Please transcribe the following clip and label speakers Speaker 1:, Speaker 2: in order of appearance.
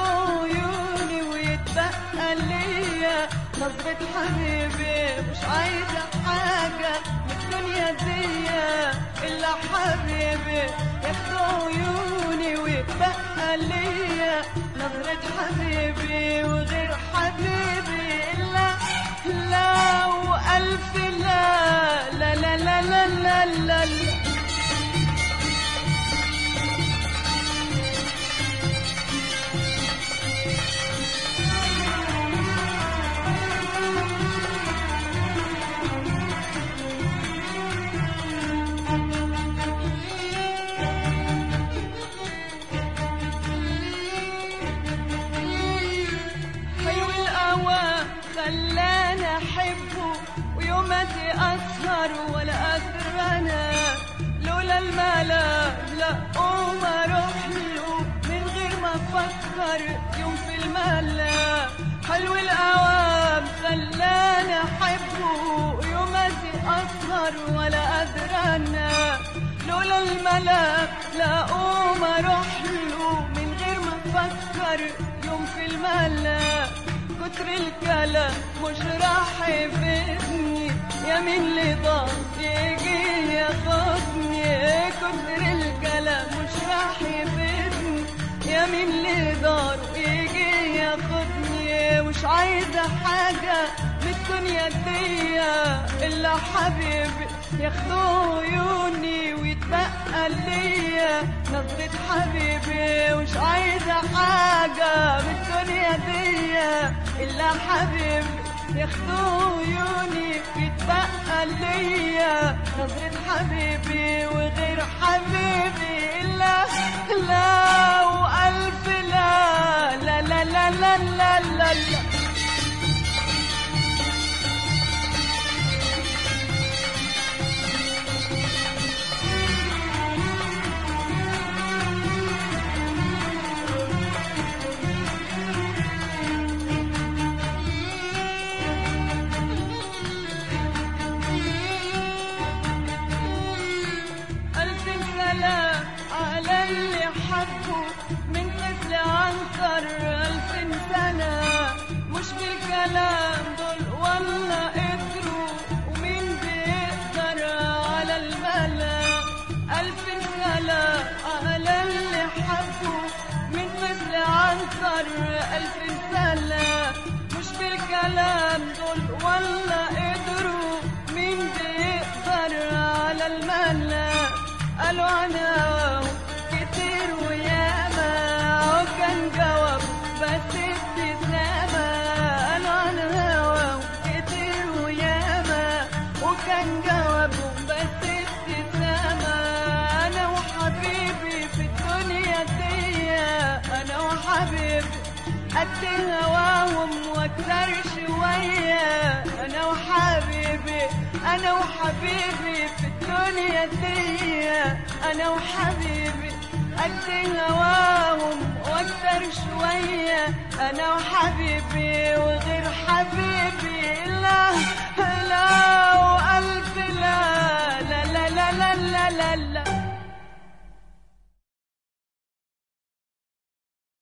Speaker 1: ياخدوا عيوني ويتبقى ليا نظرة حبيبي مش عايزة حاجة من الدنيا دي إلا حبيبي ياخدوا عيوني ويتبقى ليا نظرة حبيبي وغير حبيبي إلا لا وألف لا لا لا لا لا لا, لا, لا حلو القوى خلاني احبه ويوماتي اسهر ولا قادر انا لولا الملا لا قوم اروح له من غير ما افكر يوم في الملا حلو القوام خلاني احبه ويوماتي اسهر ولا قادر انا لولا الملا لا قوم اروح له من غير ما افكر يوم في الملا كتر الكلام مش راح يفيدني يا مين اللي ضاع يجي ياخدني كتر الكلام مش راح يفيدني يا مين اللي ضاع يجي ياخدني مش عايزة حاجة من الدنيا دي إلا حبيبي ياخدوا عيوني ويتبقى ليا نظرة حبيبي مش عايزة حاجة من الدنيا دي إلا حبيبي ياخدوا عيوني ويتبقى ليا نظرة حبيبي وغير حبيبي إلا لا وألف لا لا لا لا لا لا لا, لا ألف سلام على اللي حبه من مثل عنتر ألف سنة مش بالكلام دول ولا قدروا ومين بيقدر على الملا ألف سلام على اللي حبه من مثل عنتر ألف سنة مش بالكلام دول ولا قدروا مين بيقدر على الملا قالوا انا كتير وياما وكان جواب بس ابتسامة قالوا انا كتير وياما وكان جواب بس ابتسامة انا وحبيبي في الدنيا دي انا وحبيبي قد هواهم واكتر شوية انا وحبيبي انا وحبيبي في الدنيا دي انا وحبيبي قد هواهم واكتر شوية انا وحبيبي وغير حبيبي لا لا والف لا لا لا لا لا لا, لا, لا